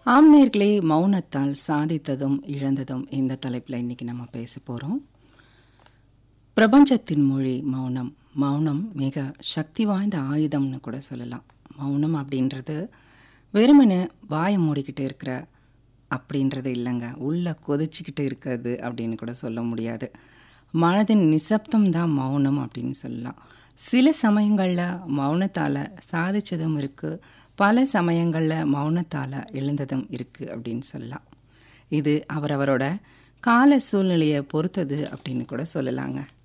ஆம் நேர்களே மௌனத்தால் சாதித்ததும் இழந்ததும் இந்த தலைப்பில் இன்னைக்கு நம்ம பேச போகிறோம் பிரபஞ்சத்தின் மொழி மௌனம் மௌனம் மிக சக்தி வாய்ந்த ஆயுதம்னு கூட சொல்லலாம் மௌனம் அப்படின்றது வெறுமனே வாயை மூடிக்கிட்டு இருக்கிற அப்படின்றது இல்லைங்க உள்ள கொதிச்சுக்கிட்டு இருக்கிறது அப்படின்னு கூட சொல்ல முடியாது மனதின் நிசப்தம் தான் மௌனம் அப்படின்னு சொல்லலாம் சில சமயங்களில் மௌனத்தால் சாதிச்சதும் இருக்குது பல சமயங்களில் மௌனத்தால் எழுந்ததும் இருக்குது அப்படின்னு சொல்லலாம் இது அவரவரோட கால சூழ்நிலையை பொறுத்தது அப்படின்னு கூட சொல்லலாங்க